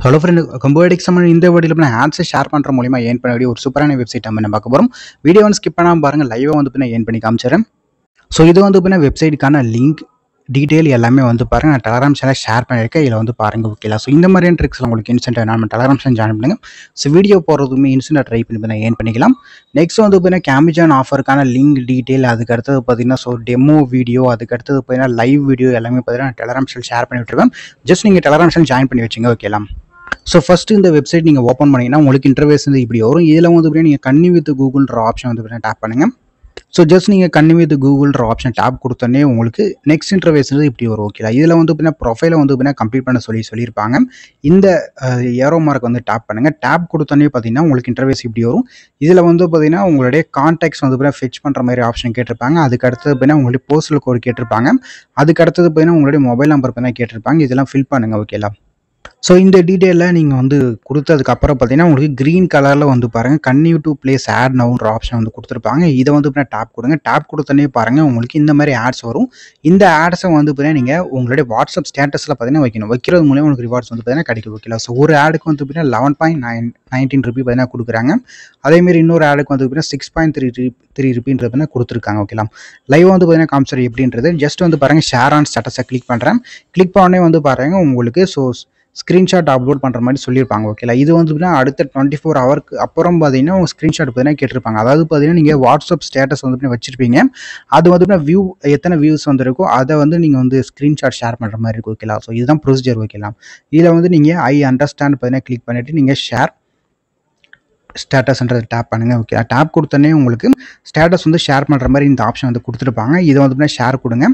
hello friend கம்போடிக்ஸ் summon இந்த வீடியோவில் நான் ஆன்சை ஷேர் பண்ணுற மூலியமா ஏன் பண்ணக்கூடிய ஒரு சூப்பரான வெப்சைட் நம்ம என்ன பார்க்க போகிறோம் வீடியோ வந்து ஸ்கிப் பண்ணாமல் பாருங்கள் லைவாக வந்து நான் ஏன் பண்ணி காமிச்சிடுறேன் ஸோ இது வந்து பின்ன வெப்சைட்டுக்கான லிங்க் டீட்டெயில் எல்லாமே வந்து பாருங்கள் நான் டெலகிராம் சேனல் ஷேர் பண்ணியிருக்கேன் இதில் வந்து பாருங்கள் ஓகேலா ஸோ இந்த மாதிரியான ட்ரிக்ஸ் உங்களுக்கு இன்ஸ்டன்ட் நம்ம டெலகிராம் சேனல் ஜாயின் பண்ணுங்க ஸோ வீடியோ போகிறதுமே இன்ஸ்டன்ட் ட்ரை பண்ணி நான் ஏன் பண்ணிக்கலாம் நெக்ஸ்ட் வந்து பார்த்தீங்கன்னா கேமிஜான் ஆஃபருக்கான லிங்க் டீட்டெயில் அதுக்கு அடுத்தது பார்த்தீங்கன்னா ஸோ டெமோ வீடியோ அதுக்கு அடுத்தது பார்த்தீங்கன்னா லைவ் வீடியோ எல்லாமே பார்த்தீங்கன்னா டெலகிராம் சேனல் ஷேர் பண்ணி விட்டுருவேன் ஜஸ்ட் நீங்கள் டெலகிராம் சேனல் ஜாயின் பண்ணி வச்சுங்க ஓகேலாம் ஸோ ஃபஸ்ட்டு இந்த வெப்சைட் நீங்கள் ஓப்பன் பண்ணீங்கன்னா உங்களுக்கு இன்டர்வேஸ் வந்து இப்படி வரும் இதில் வந்து பார்த்தீங்கன்னா நீங்கள் கன்னி வித் கூகுள்ன்ற ஆப்ஷன் வந்து பார்த்தீங்கன்னா டேப் பண்ணுங்கள் ஸோ ஜஸ்ட் நீங்கள் கன்னி வித் கூகுள்ன்ற ஆப்ஷன் டேப் கொடுத்தோன்னே உங்களுக்கு நெக்ஸ்ட் இன்டர்வேஸ் வந்து இப்படி வரும் ஓகே இதில் வந்து பார்த்தீங்கன்னா ப்ரொஃபைலை வந்து பார்த்தீங்கன்னா கம்ப்ளீட் பண்ண சொல்லி சொல்லியிருப்பாங்க இந்த ஏரோ மார்க் வந்து டேப் பண்ணுங்கள் டேப் கொடுத்தோன்னே பார்த்தீங்கன்னா உங்களுக்கு இன்டர்வேஸ் இப்படி வரும் இதில் வந்து பார்த்தீங்கன்னா உங்களுடைய கான்டாக்ட்ஸ் வந்து பார்த்தீங்கன்னா ஃபெச் பண்ணுற மாதிரி ஆப்ஷன் கேட்டிருப்பாங்க அதுக்கு அடுத்தது பார்த்தீங்கன்னா உங்களுடைய போஸ்டல் கோடு கேட்டிருப்பாங்க அதுக்கு அடுத்தது பார்த்தீங்கன்னா உங்களுடைய மொபைல் நம்பர் பார்த்தீங்கன்னா கேட்டிருப்பாங்க இதெல்லாம் ஃபில் பண்ணுங்கள் ஓகேலா ஸோ இந்த டீட்டெயிலில் நீங்கள் வந்து கொடுத்ததுக்கப்புறம் பார்த்தீங்கன்னா உங்களுக்கு க்ரீன் கலரில் வந்து பாருங்கள் கன்னியூ டு பிளேஸ் ஆட் நவுன்ற ஆப்ஷன் வந்து கொடுத்துருப்பாங்க இதை வந்து பார்த்தீங்கன்னா டேப் கொடுங்க டேப் கொடுத்தோன்னே பாருங்கள் உங்களுக்கு இந்த மாதிரி ஆட்ஸ் வரும் இந்த ஆட்ஸை வந்து பார்த்தீங்கன்னா நீங்கள் உங்களுடைய வாட்ஸ்அப் ஸ்டேட்டஸில் பார்த்தீங்கன்னா வைக்கணும் வைக்கிறது மூலியம் உங்களுக்கு ரிவார்ட்ஸ் வந்து பார்த்தீங்கன்னா கிடைக்கும் வைக்கலாம் ஸோ ஒரு ஆடுக்கு வந்து பார்த்தீங்கன்னா eleven point nine nineteen rupee பார்த்தீங்கன்னா கொடுக்குறாங்க அதேமாரி இன்னொரு ஆடுக்கு வந்து பார்த்தீங்கன்னா சிக்ஸ் பாயிண்ட் த்ரீ த்ரீ ருபின்றது பார்த்தீங்கன்னா கொடுத்துருக்காங்க ஓகேலாம் லைவ் வந்து பார்த்தீங்கன்னா காமிச்சர் எப்படின்றது ஜஸ்ட் வந்து பாருங்கள் ஷேர் ஆன் ஸ்டேட்டஸை கிளிக் பண்ணுறேன் கிளிக் பண்ணே வந்து பாருங்கள் உங்களுக்கு ஸோ ஸ்க்ரீன்ஷாட் அப்லோட் பண்ணுற மாதிரி சொல்லியிருப்பாங்க ஓகேலா இது வந்து பார்த்தீங்கன்னா அடுத்த டுவெண்ட்டி ஃபோர் ஹவருக்கு அப்புறம் பார்த்தீங்கன்னா உங்கள் ஸ்க்ரீன்ஷாட் பார்த்தீங்கன்னா கேட்டிருப்பாங்க அதாவது பார்த்தீங்கன்னா நீங்கள் வாட்ஸ்அப் ஸ்டேட்டஸ் வந்து வச்சிருப்பீங்க அது வந்து வியூ எத்தனை வியூஸ் வந்திருக்கோ அதை வந்து நீங்கள் வந்து ஸ்க்ரீன்ஷாட் ஷேர் பண்ணுற மாதிரி இருக்கும் ஓகேலா ஸோ இதுதான் ப்ரொசீஜர் ஓகேலாம் இதில் வந்து நீங்கள் ஐ அண்டர்ஸ்டாண்ட் பார்த்தீங்கன்னா கிளிக் பண்ணிவிட்டு நீங்கள் ஷேர் ஸ்டேட்டஸ்ன்றது டேப் பண்ணுங்கள் ஓகே டேப் கொடுத்தோன்னே உங்களுக்கு ஸ்டேட்டஸ் வந்து ஷேர் பண்ணுற மாதிரி இந்த ஆப்ஷன் வந்து கொடுத்துருப்பாங்க இதை வந்து ஷேர் கொடுங்க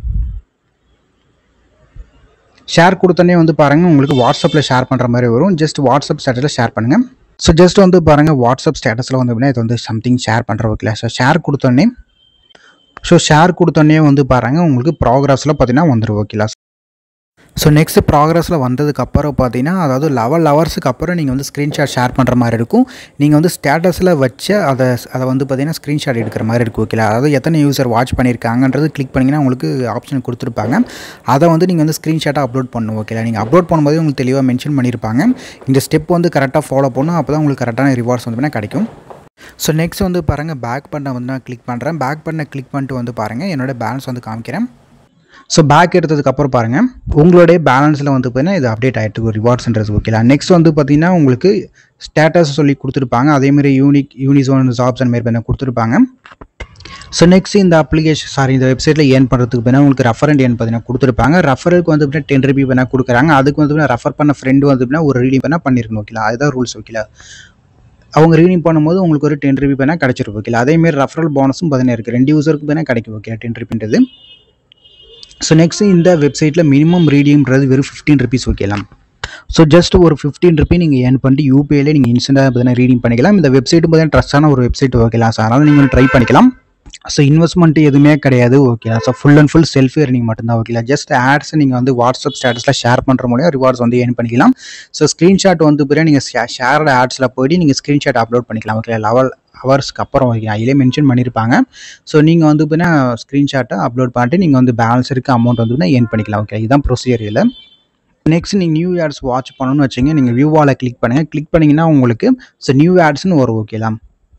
ஷேர் கொடுத்தோன்னே வந்து பாருங்கள் உங்களுக்கு வாட்ஸ்அப்பில் ஷேர் பண்ணுற மாதிரி வரும் ஜஸ்ட் வாட்ஸ்அப் ஸ்டேட்டஸில் ஷேர் பண்ணுங்கள் ஸோ ஜஸ்ட் வந்து பாருங்கள் வாட்ஸ்அப் ஸ்டேட்டஸில் வந்து அப்படின்னா இது வந்து சம்திங் ஷேர் பண்ணுற ஓகே ஸோ ஷேர் கொடுத்தோன்னே ஸோ ஷேர் கொடுத்தோன்னே வந்து பாருங்கள் உங்களுக்கு ப்ராக்ரஸில் பார்த்தீங்கன்னா வந்துடும் ஓகேலா ஸோ நெக்ஸ்ட் ப்ராக்ரஸில் வந்ததுக்கப்புறம் பார்த்தீங்கன்னா அதாவது லெவல் ஹவர்ஸுக்கு அப்புறம் நீங்கள் வந்து ஸ்க்ரீன்ஷாட் ஷேர் பண்ணுற மாதிரி இருக்கும் நீங்கள் வந்து ஸ்டேட்டஸில் வச்ச அதை அதை வந்து பார்த்தீங்கன்னா ஸ்க்ரீன்ஷாட் எடுக்கிற மாதிரி இருக்கும் ஓகே அதாவது எத்தனை யூசர் வாட்ச் பண்ணியிருக்காங்கன்றது கிளிக் பண்ணிங்கன்னா உங்களுக்கு ஆப்ஷன் கொடுத்துருப்பாங்க அதை வந்து நீங்கள் வந்து ஸ்க்ரீன்ஷாட்டாக அப்லோட் பண்ணணும் ஓகே நீங்கள் அப்லோட் பண்ணும்போது உங்களுக்கு தெளிவாக மென்ஷன் பண்ணியிருப்பாங்க இந்த ஸ்டெப் வந்து கரெக்டாக ஃபாலோ பண்ணணும் அப்போ தான் உங்களுக்கு கரெக்டான ரிவார்ட்ஸ் வந்து கிடைக்கும் ஸோ நெக்ஸ்ட் வந்து பாருங்கள் பேக் பண்ண வந்து நான் கிளிக் பண்ணுறேன் பேக் பண்ண கிளிக் பண்ணிட்டு வந்து பாருங்கள் என்னோடய பேலன்ஸ் வந்து காமிக்கிறேன் ஸோ பேக் எடுத்ததுக்கப்புறம் பாருங்கள் உங்களுடைய பேலன்ஸில் வந்து பார்த்தீங்கன்னா இது அப்டேட் ஆகிட்டு ரிவார்ட்ஸ்ன்றது ஓகேலா நெக்ஸ்ட் வந்து பார்த்தீங்கன்னா உங்களுக்கு ஸ்டேட்டஸ் சொல்லி கொடுத்துருப்பாங்க அதேமாதிரி யூனிக் யூனிசோன் ஜாப்ஸ் அந்த மாதிரி பண்ண கொடுத்துருப்பாங்க ஸோ நெக்ஸ்ட் இந்த அப்ளிகேஷன் சாரி இந்த வெப்சைட்டில் ஏன் பண்ணுறதுக்கு பார்த்தீங்கன்னா உங்களுக்கு ரெஃபரண்ட் ஏன் பார்த்தீங்கன்னா கொடுத்துருப்பாங்க ரெஃபருக்கு வந்து பார்த்தீங்கன்னா டென் ருபி பண்ணால் கொடுக்குறாங்க அதுக்கு வந்து பார்த்தீங்கன்னா ரெஃபர் பண்ண ஃப்ரெண்டு வந்து பார்த்தீங்கன்னா ஒரு ரீடிங் பண்ணால் பண்ணியிருக்கணும் ஓகேலா அதுதான் ரூல்ஸ் ஓகேலா அவங்க ரீடிங் பண்ணும்போது உங்களுக்கு ஒரு டென் ருபி பண்ணால் கிடச்சிருக்கும் ஓகேலா அதேமாரி ரெஃபரல் போனஸும் பார்த்தீங்கன்னா இருக்குது ரெண்டு யூசருக்கு பார்த்தீங்கன்னா கிடைக்கும் ஓகே டென் ருபின்றது ஸோ நெக்ஸ்ட் இந்த வெப்சைட்டில் மினிமம் ரீடிங்கிறது வெறும் ஃபிஃப்டீன் ருபீஸ் ஓகேலாம் ஸோ ஜஸ்ட் ஒரு ஃபிஃப்டீன் ருபி நீங்கள் ஏர்ன் பண்ணிட்டு யூபிஐல நீங்கள் இன்ஸ்டன்ட்டாக பார்த்தீங்கன்னா ரீடிங் பண்ணிக்கலாம் இந்த வெப்சைட்டு பார்த்தீங்கன்னா ட்ரஸ்டான ஒரு வெப்சைட் ஓகேலாம் ஸோ அதனால் நீங்கள் ட்ரை பண்ணிக்கலாம் ஸோ இன்வெஸ்ட்மெண்ட் எதுவுமே கிடையாது okay so full and full self earning மட்டும்தான் ஓகேலா ஜஸ்ட் ஆட்ஸ் நீங்கள் வந்து வாட்ஸ்அப் ஸ்டேட்டஸில் ஷேர் பண்ணுற மூலியம் ரிவார்ட்ஸ் வந்து ஏர்ன் பண்ணிக்கலாம் ஸோ ஸ்க்ரீன்ஷாட் வந்து பிறகு நீங்கள் ஷேர்ட் ஆட்ஸில் போயிட்டு நீங்கள் ஸ்க்ரீன்ஷாட் அப்லோட் பண்ணிக்கலாம் ஓகே லெவல் ஹவர்ஸ்க்கு அப்புறம் வைக்கலாம் அதிலே மென்ஷன் பண்ணியிருப்பாங்க ஸோ நீங்கள் வந்து பார்த்தீங்கன்னா ஸ்க்ரீன்ஷாட்டை அப்லோட் பண்ணிட்டு நீங்கள் வந்து பேலன்ஸ் இருக்க அமௌண்ட் வந்து ஏர்ன் பண்ணிக்கலாம் ஓகே இதுதான் ப்ரொசீஜர் இதில் நெக்ஸ்ட் நீங்கள் நியூ ஆட்ஸ் வாட்ச் பண்ணணும்னு வச்சுங்க நீங்கள் வியூவால் கிளிக் பண்ணுங்கள் கிளிக் பண்ணிங்கன்னா உங்களுக்கு ஸோ நியூ ஆட்ஸ்னு வரும் ஓகேலாம்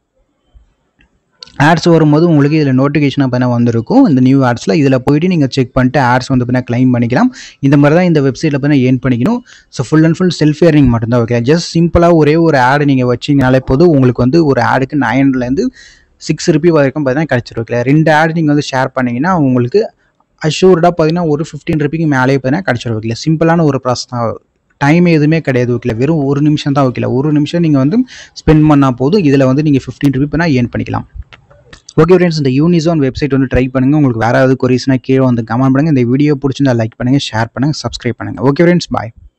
ஆட்ஸ் வரும்போது உங்களுக்கு இதில் நோட்டிஃபிகேஷனாக பண்ண வந்திருக்கும் இந்த நியூ ஆட்ஸில் இதில் போயிட்டு நீங்கள் செக் பண்ணிட்டு ஆட்ஸ் வந்து பண்ணால் கிளைம் பண்ணிக்கலாம் இந்த மாதிரி தான் இந்த வெப்சைட்டில் பண்ண ஏர்ன் பண்ணிக்கணும் so full and full self earning மட்டும்தான் ஓகே ஜஸ்ட் சிம்பிளாக ஒரே ஒரு ஆடு நீங்கள் வச்சிங்கனாலே போதும் உங்களுக்கு வந்து ஒரு ஆடுக்கு நைன்லேருந்து சிக்ஸ் ருபி வரைக்கும் பார்த்தீங்கன்னா கிடச்சிரும் ஓகே ரெண்டு ஆடு நீங்கள் வந்து ஷேர் பண்ணிங்கன்னா உங்களுக்கு அஷூர்டாக பார்த்தீங்கன்னா ஒரு ஃபிஃப்டீன் ருபிக்கு மேலேயே பார்த்தீங்கன்னா கிடச்சிரும் ஓகே சிம்பிளான ஒரு ப்ராசஸ் தான் டைம் எதுவுமே கிடையாது ஓகே வெறும் ஒரு நிமிஷம் தான் ஓகே ஒரு நிமிஷம் நீங்கள் வந்து ஸ்பெண்ட் பண்ணால் போதும் இதில் வந்து நீங்கள் ஃபிஃப்டீன் ருபி பண்ணால் ஏர்ன் பண்ணிக்கலாம் ஓகே ஃப்ரெண்ட்ஸ் இந்த யூனிசோன் வெப்சைட் வந்து ட்ரை பண்ணுங்கள் உங்களுக்கு வேறு ஏதாவது கொரிஸ்னா கீழே வந்து கமெண்ட் பண்ணுங்கள் இந்த வீடியோ பிடிச்சிருந்தா லைக் பண்ணுங்கள் ஷேர் பண்ணுங்கள் சப்ஸ்கிரைப் பண்ணுங்கள் ஓகே ஃப்ரெண்ட்ஸ் பாய்